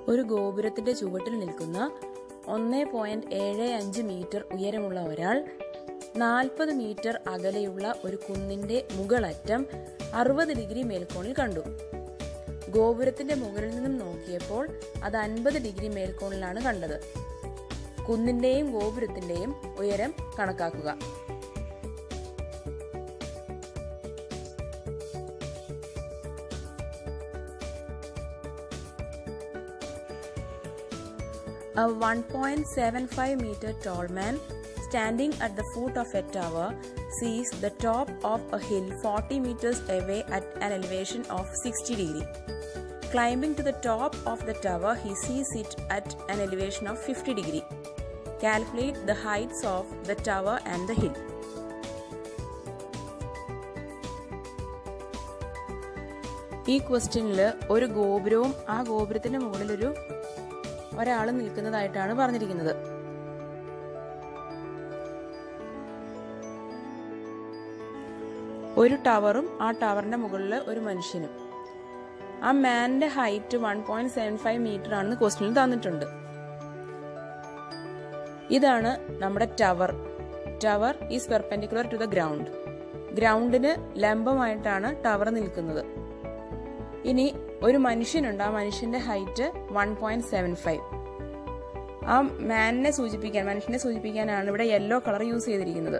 ഒരു ഗോപുരത്തിന്റെ ചുവട്ടിൽ നിൽക്കുന്ന ഒന്ന് പോയിന്റ് ഏഴ് അഞ്ച് മീറ്റർ ഉയരമുള്ള ഒരാൾ നാൽപ്പത് മീറ്റർ അകലെയുള്ള ഒരു കുന്നിന്റെ മുകളറ്റം അറുപത് ഡിഗ്രി മേൽക്കോണിൽ കണ്ടു ഗോപുരത്തിന്റെ മുകളിൽ നിന്നും നോക്കിയപ്പോൾ അത് അൻപത് ഡിഗ്രി മേൽക്കോണിലാണ് കണ്ടത് കുന്നിന്റെയും ഗോപുരത്തിന്റെയും ഉയരം കണക്കാക്കുക A 1.75 meter tall man standing at the foot of a tower sees the top of a hill 40 meters away at an elevation of 60 degree. Climbing to the top of the tower, he sees it at an elevation of 50 degree. Calculate the heights of the tower and the hill. ഈ ക്വസ്റ്റ്യനിൽ ഒരു ഗോപുരവും ആ ഗോപുരത്തിന്റെ മുകളിൽ ഒരു ഒരാൾ നിൽക്കുന്നതായിട്ടാണ് പറഞ്ഞിരിക്കുന്നത് ഒരു ടവറും ആ ടവറിന്റെ മുകളിൽ ഒരു മനുഷ്യനും ആ മാന്റെ height one point seven five metre ആണെന്ന് ക്വസ്റ്റ്യനിൽ തന്നിട്ടുണ്ട് ഇതാണ് നമ്മുടെ tower tower is perpendicular to the ground ഗ്രൗണ്ടിന് ലംബമായിട്ടാണ് ടവർ നിൽക്കുന്നത് ഇനി ഒരു മനുഷ്യനുണ്ട് ആ മനുഷ്യന്റെ height one point seven five ആ മാനിനെ സൂചിപ്പിക്കാൻ മനുഷ്യനെ സൂചിപ്പിക്കാനാണ് ഇവിടെ യെല്ലോ കളർ യൂസ് ചെയ്തിരിക്കുന്നത്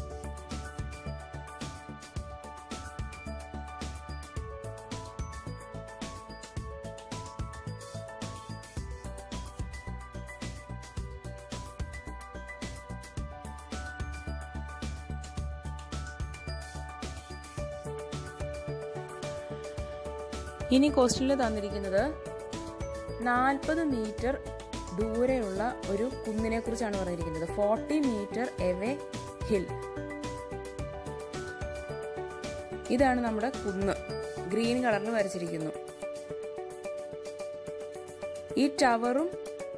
ഇനി ക്വസ്റ്റ്യനിൽ തന്നിരിക്കുന്നത് നാൽപ്പത് മീറ്റർ ദൂരെയുള്ള ഒരു കുന്നിനെ കുറിച്ചാണ് പറഞ്ഞിരിക്കുന്നത് ഫോർട്ടി മീറ്റർ എവേ ഹിൽ ഇതാണ് നമ്മുടെ കുന്ന് ഗ്രീൻ കളറിൽ വരച്ചിരിക്കുന്നു ഈ ടവറും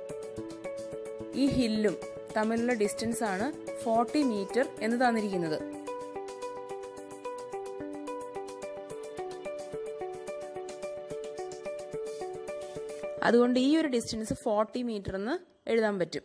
ഈ ഹില്ലും തമ്മിലുള്ള ഡിസ്റ്റൻസ് ആണ് ഫോർട്ടി മീറ്റർ എന്ന് തന്നിരിക്കുന്നത് അതുകൊണ്ട് ഈ ഒരു ഡിസ്റ്റൻസ് ഫോർട്ടി മീറ്റർ എന്ന് എഴുതാൻ പറ്റും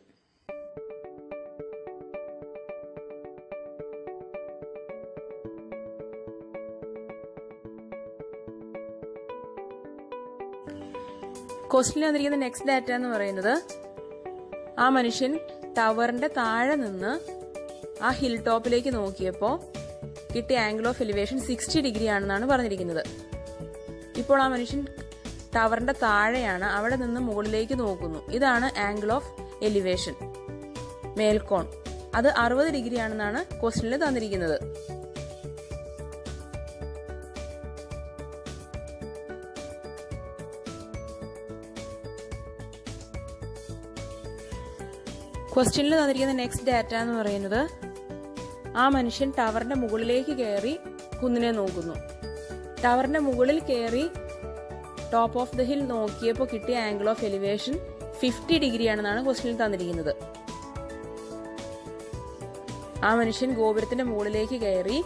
ക്വസ്റ്റിനിൽ വന്നിരിക്കുന്ന നെക്സ്റ്റ് ഡാറ്റ എന്ന് പറയുന്നത് ആ മനുഷ്യൻ ടവറിന്റെ താഴെ നിന്ന് ആ ഹിൽ ടോപ്പിലേക്ക് നോക്കിയപ്പോൾ കിട്ടിയ angle of elevation sixty degree ആണെന്നാണ് പറഞ്ഞിരിക്കുന്നത് ഇപ്പോൾ ആ മനുഷ്യൻ ടവറിന്റെ താഴെയാണ് അവിടെ നിന്ന് മുകളിലേക്ക് നോക്കുന്നു ഇതാണ് ആംഗിൾ ഓഫ് എലിവേഷൻ മേൽക്കോൺ അത് അറുപത് ഡിഗ്രി ആണെന്നാണ് ക്വസ്റ്റനിൽ തന്നിരിക്കുന്നത് ക്വസ്റ്റ്യനിൽ തന്നിരിക്കുന്ന നെക്സ്റ്റ് ഡാറ്റ എന്ന് പറയുന്നത് ആ മനുഷ്യൻ ടവറിന്റെ മുകളിലേക്ക് കയറി കുന്നിനെ നോക്കുന്നു ടവറിന്റെ മുകളിൽ കയറി ടോപ്പ് ഓഫ് ദ ഹിൽ നോക്കിയപ്പോൾ കിട്ടിയ angle of elevation fifty degree ആണെന്നാണ് ക്വസ്റ്റ്യനിൽ തന്നിരിക്കുന്നത് ആ മനുഷ്യൻ ഗോപുരത്തിന്റെ മുകളിലേക്ക് കയറി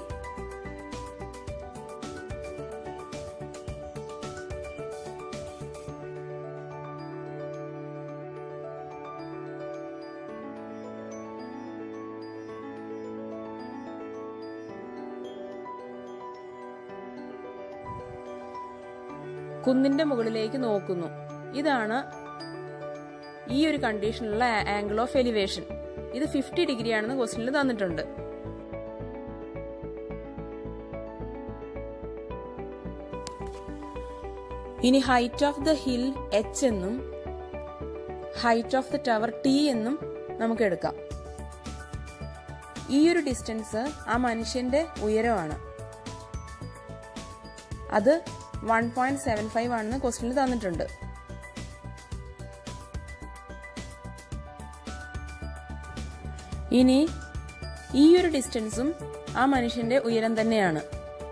കുന്നിന്റെ മുകളിലേക്ക് നോക്കുന്നു ഇതാണ് ഈ ഒരു കണ്ടീഷനിലുള്ള ആംഗിൾ ഓഫ് എലിവേഷൻ ഇത് ഫിഫ്റ്റി ഡിഗ്രി ആണെന്ന് ക്വസ്റ്റനിൽ തന്നിട്ടുണ്ട് ഇനി height of the hill H എന്നും height of the tower T എന്നും നമുക്ക് എടുക്കാം ഈ ഒരു ഡിസ്റ്റൻസ് ആ മനുഷ്യന്റെ ഉയരമാണ് അത് വൺ പോയിന്റ് സെവൻ ഫൈവ് ആണെന്ന് ക്വസ്റ്റനിൽ തന്നിട്ടുണ്ട് ഇനി ഈ ഒരു ഡിസ്റ്റൻസും ആ മനുഷ്യന്റെ ഉയരം തന്നെയാണ്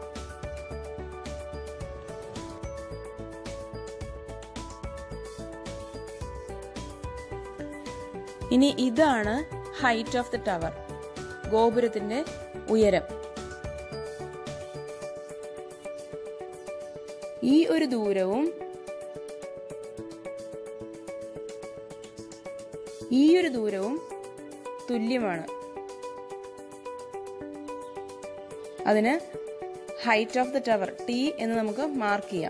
ഇനി ഇതാണ് ഹൈറ്റ് ഓഫ് ദ ടവർ ഗോപുരത്തിന്റെ ഉയരം ഈ ഒരു ദൂരവും ഈ ഒരു ദൂരവും തുല്യമാണ് അതിന് height of the tower T എന്ന് നമുക്ക് മാർക്ക് ചെയ്യാം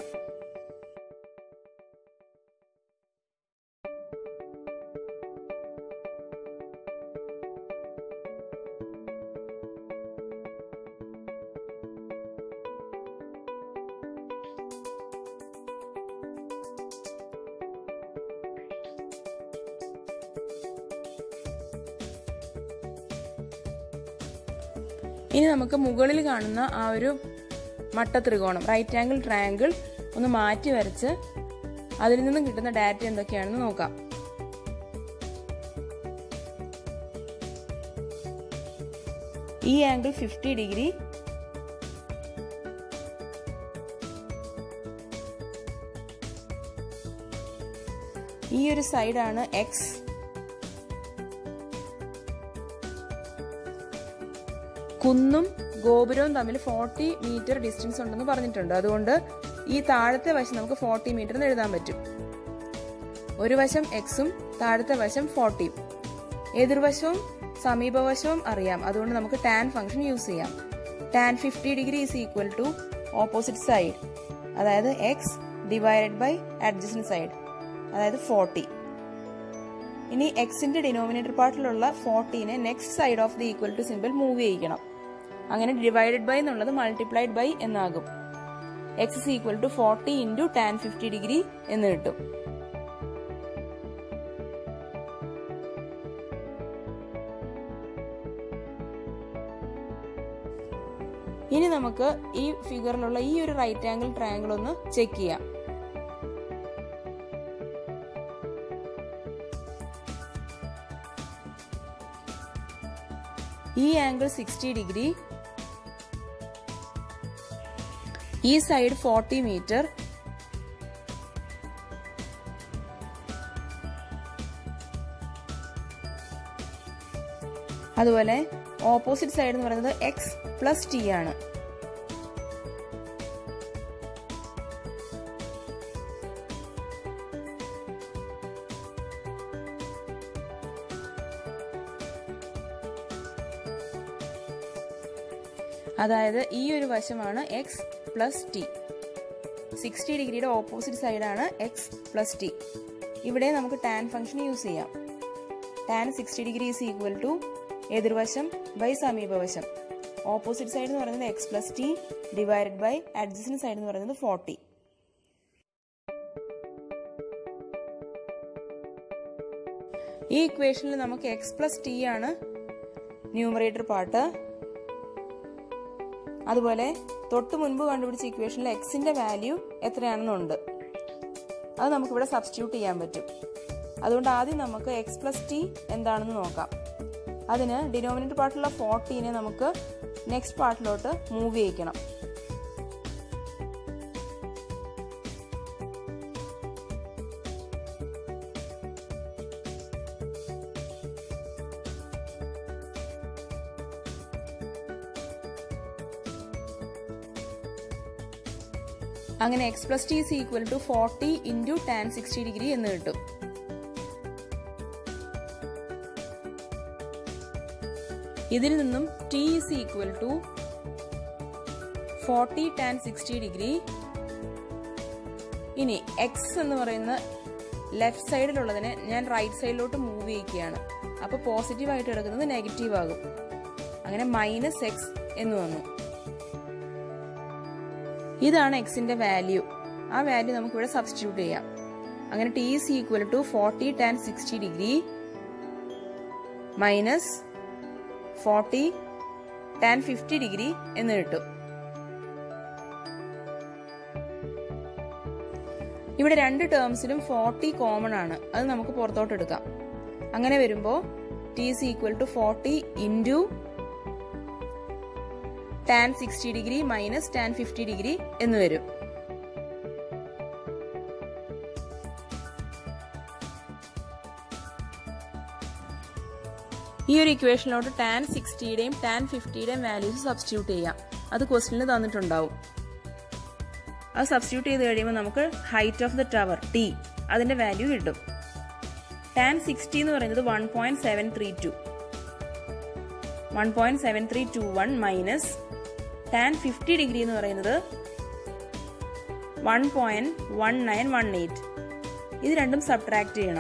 ഇനി നമുക്ക് മുകളിൽ കാണുന്ന ആ ഒരു മട്ട ത്രികോണം റൈറ്റ് ആംഗിൾ ട്രയാങ്കിൾ ഒന്ന് മാറ്റി വരച്ച് അതിൽ നിന്നും കിട്ടുന്ന ഡാറ്റ എന്തൊക്കെയാണെന്ന് നോക്കാം ഈ ആംഗിൾ ഫിഫ്റ്റി ഡിഗ്രി ഈ ഒരു സൈഡാണ് എക്സ് കുന്നും ഗോപുരവും തമ്മിൽ ഫോർട്ടി മീറ്റർ ഡിസ്റ്റൻസ് ഉണ്ടെന്ന് പറഞ്ഞിട്ടുണ്ട് അതുകൊണ്ട് ഈ താഴത്തെ വശം നമുക്ക് ഫോർട്ടി മീറ്റർ എന്ന് എഴുതാൻ പറ്റും ഒരു വശം എക്സും താഴത്തെ വശം ഫോർട്ടിയും എതിർവശവും സമീപവശവും അറിയാം അതുകൊണ്ട് നമുക്ക് ടാൻ ഫംഗ്ഷൻ യൂസ് ചെയ്യാം tan fifty degree is equal to opposite side അതായത് X divided by adjacent side അതായത് ഫോർട്ടി ഇനി എക്സിന്റെ ഡിനോമിനേറ്റർ പാർട്ടിലുള്ള ഫോർട്ടീനെ next side of the equal to simple move ചെയ്യിക്കണം അങ്ങനെ ഡിവൈഡഡ് ബൈ എന്നുള്ളത് മൾട്ടിപ്ലൈഡ് ബൈ എന്നാകും X is equal to forty into tan fifty degree എന്ന് കിട്ടും ഇനി നമുക്ക് ഈ ഫിഗറിലുള്ള ഈ ഒരു റൈറ്റ് ആംഗിൾ ട്രയാങ്കിൾ ഒന്ന് ചെക്ക് ചെയ്യാം ഈ ആംഗിൾ സിക്സ്റ്റി ഡിഗ്രി ഈ സൈഡ് ഫോർട്ടി മീറ്റർ അതുപോലെ ഓപ്പോസിറ്റ് സൈഡ് എന്ന് പറയുന്നത് എക്സ് പ്ലസ് ടി ആണ് അതായത് ഈ ഒരു വശമാണ് എക്സ് പ്ലസ് ടി സിക്സ്റ്റി ഡിഗ്രിയുടെ ഓപ്പോസിറ്റ് സൈഡാണ് എക്സ് പ്ലസ് ടി ഇവിടെ നമുക്ക് ടാൻ ഫംഗ്ഷൻ യൂസ് ചെയ്യാം tan sixty degree is equal to എതിർവശം ബൈ സമീപവശം ഓപ്പോസിറ്റ് സൈഡ് എന്ന് പറയുന്നത് X plus T divided by adjacent side എന്ന് പറയുന്നത് ഫോർട്ടി ഈ ഇക്വേഷനിൽ നമുക്ക് എക്സ് പ്ലസ് ടി ആണ് ന്യൂമറേറ്റർ പാർട്ട് അതുപോലെ തൊട്ട് മുൻപ് കണ്ടുപിടിച്ച ഇക്വേഷനിൽ എക്സിന്റെ വാല്യൂ എത്രയാണെന്നുണ്ട് അത് നമുക്കിവിടെ സബ്സ്റ്റിറ്റ്യൂട്ട് ചെയ്യാൻ പറ്റും അതുകൊണ്ട് ആദ്യം നമുക്ക് എക്സ് പ്ലസ് ടി എന്താണെന്ന് നോക്കാം അതിന് ഡിനോമിനേറ്റർ പാർട്ടിലുള്ള ഫോർട്ടീനെ നമുക്ക് നെക്സ്റ്റ് പാർട്ടിലോട്ട് മൂവ് ചെയ്യിക്കണം അങ്ങനെ X plus T is equal to forty into tan sixty degree എന്ന് കിട്ടും ഇതിൽ നിന്നും T is equal to forty tan sixty degree ഇനി എക്സ് എന്ന് പറയുന്ന ലെഫ്റ്റ് സൈഡിലുള്ളതിനെ ഞാൻ റൈറ്റ് സൈഡിലോട്ട് മൂവ് ചെയ്യിക്കുകയാണ് അപ്പോൾ പോസിറ്റീവ് ആയിട്ട് എടുക്കുന്നത് നെഗറ്റീവ് ആകും അങ്ങനെ മൈനസ് എക്സ് എന്ന് വന്നു ഇതാണ് എക്സിന്റെ വാല്യൂ ആ വാല്യൂ നമുക്ക് ഇവിടെ സബ്സ്റ്റിറ്റ്യൂട്ട് ചെയ്യാം അങ്ങനെ T is equal to forty tan sixty degree minus forty tan fifty degree എന്ന് കിട്ടും ഇവിടെ രണ്ട് ടേംസിലും ഫോർട്ടി കോമൺ ആണ് അത് നമുക്ക് പുറത്തോട്ട് എടുക്കാം അങ്ങനെ വരുമ്പോൾ T is equal to forty into tan sixty degree minus tan fifty degree എന്ന് വരും ഈ ഒരു ഇക്വേഷനിലോട്ട് ടാൻ സിക്സ്റ്റിയുടെയും ടാൻ ഫിഫ്റ്റിയുടെയും വാല്യൂസ് സബ്സ്റ്റിറ്റ്യൂട്ട് ചെയ്യാം അത് ക്വസ്റ്റിനിൽ തന്നിട്ടുണ്ടാവും അത് സബ്സ്റ്റിറ്റ്യൂട്ട് ചെയ്ത് കഴിയുമ്പോൾ നമുക്ക് height of the tower T അതിന്റെ വാല്യൂ കിട്ടും ടാൻ സിക്സ്റ്റി എന്ന് പറയുന്നത് one point seven three two one point seven three two one minus tan fifty degree എന്ന് പറയുന്നത് one point one nine one eight ഇത് രണ്ടും സബ്ട്രാക്ട് ചെയ്യണം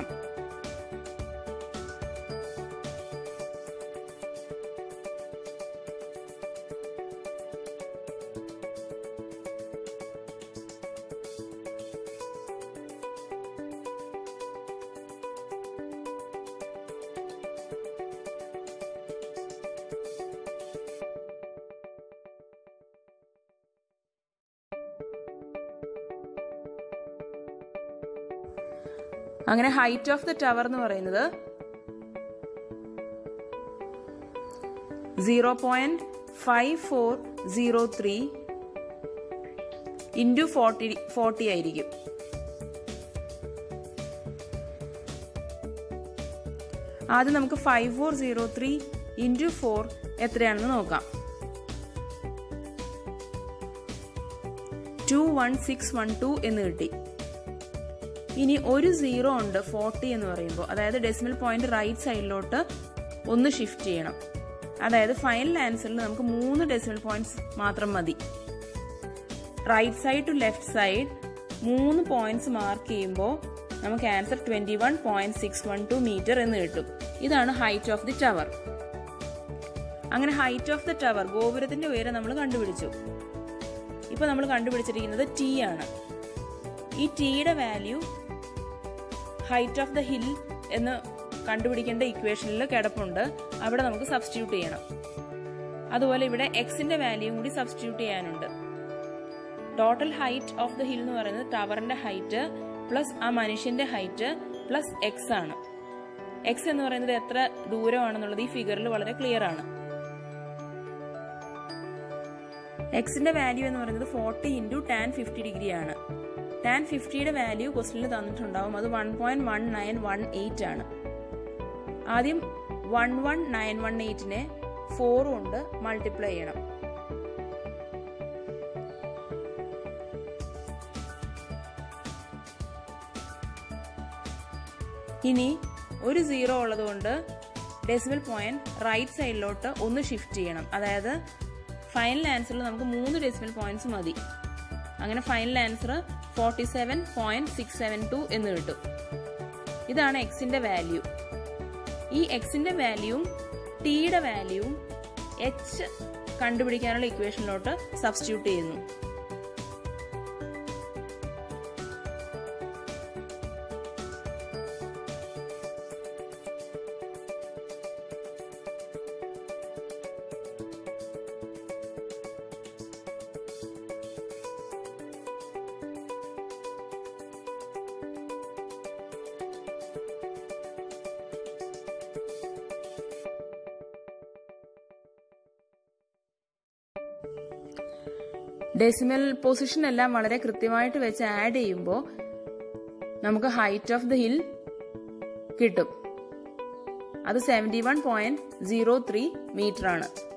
അങ്ങനെ ഹൈറ്റ് ഓഫ് ദ ടവർ എന്ന് പറയുന്നത് zero point five four zero three into forty forty ആയിരിക്കും ആദ്യം നമുക്ക് five four zero three into four എത്രയാണെന്ന് നോക്കാം two one six one two എന്ന് കിട്ടി ഇനി ഒരു സീറോ ഉണ്ട് ഫോർട്ടി എന്ന് പറയുമ്പോൾ അതായത് ഡെസിമൽ പോയിന്റ് റൈറ്റ് സൈഡിലോട്ട് ഒന്ന് ഷിഫ്റ്റ് ചെയ്യണം അതായത് ഫൈനൽ ആൻസറിൽ നമുക്ക് മൂന്ന് ഡെസിമൽ പോയിന്റ്സ് മാത്രം മതി right side to left side മൂന്ന് പോയിന്റ്സ് മാർക്ക് ചെയ്യുമ്പോൾ നമുക്ക് answer twenty one point six one two metre എന്ന് കിട്ടും ഇതാണ് ഹൈറ്റ് ഓഫ് ദി ടവർ അങ്ങനെ ഹൈറ്റ് ഓഫ് ദി ടവർ ഗോപുരത്തിന്റെ ഉയരം നമ്മൾ കണ്ടുപിടിച്ചു ഇപ്പൊ നമ്മൾ കണ്ടുപിടിച്ചിരിക്കുന്നത് ടി ആണ് ഈ ടിയുടെ value height of the hill എന്ന് കണ്ടുപിടിക്കേണ്ട ഇക്വേഷനിൽ കിടപ്പുണ്ട് അവിടെ നമുക്ക് സബ്സ്റ്റിറ്റ്യൂട്ട് ചെയ്യണം അതുപോലെ ഇവിടെ എക്സിന്റെ വാല്യൂ കൂടി സബ്സ്റ്റിറ്റ്യൂട്ട് ചെയ്യാനുണ്ട് total height of the hill എന്ന് പറയുന്നത് ടവറിന്റെ ഹൈറ്റ് പ്ലസ് ആ മനുഷ്യന്റെ ഹൈറ്റ് പ്ലസ് എക്സ് ആണ് എക്സ് എന്ന് പറയുന്നത് എത്ര ദൂരമാണെന്നുള്ളത് ഈ ഫിഗറിൽ വളരെ ക്ലിയർ ആണ് എക്സിന്റെ വാല്യൂ എന്ന് പറയുന്നത് forty into tan fifty degree ആണ് ടാൻ ഫിഫ്റ്റിയുടെ വാല്യൂ ക്വസ്റ്റിനിൽ തന്നിട്ടുണ്ടാവും അത് one point one nine one eight ആണ് ആദ്യം വൺ വൺ നയൻ വൺ എയ്റ്റിനെ ഫോർ കൊണ്ട് മൾട്ടിപ്ലൈ ചെയ്യണം ഇനി ഒരു സീറോ ഉള്ളതുകൊണ്ട് ഡെസിമൽ പോയിന്റ് റൈറ്റ് സൈഡിലോട്ട് ഒന്ന് ഷിഫ്റ്റ് ചെയ്യണം അതായത് ഫൈനൽ ആൻസറിൽ നമുക്ക് മൂന്ന് ഡെസിമൽ പോയിന്റ്സ് മതി അങ്ങനെ final answer forty seven point six seven two എന്ന് കിട്ടും ഇതാണ് എക്സിന്റെ വാല്യൂ ഈ എക്സിന്റെ വാല്യൂവും ടിയുടെ വാല്യൂവും എച്ച് കണ്ടുപിടിക്കാനുള്ള ഇക്വേഷനിലോട്ട് സബ്സ്റ്റിറ്റ്യൂട്ട് ചെയ്യുന്നു ഡെസിമൽ പൊസിഷൻ എല്ലാം വളരെ കൃത്യമായിട്ട് വെച്ച് ആഡ് ചെയ്യുമ്പോൾ നമുക്ക് ഹൈറ്റ് ഓഫ് ദ ഹിൽ കിട്ടും അത് seventy one point zero three metre ആണ്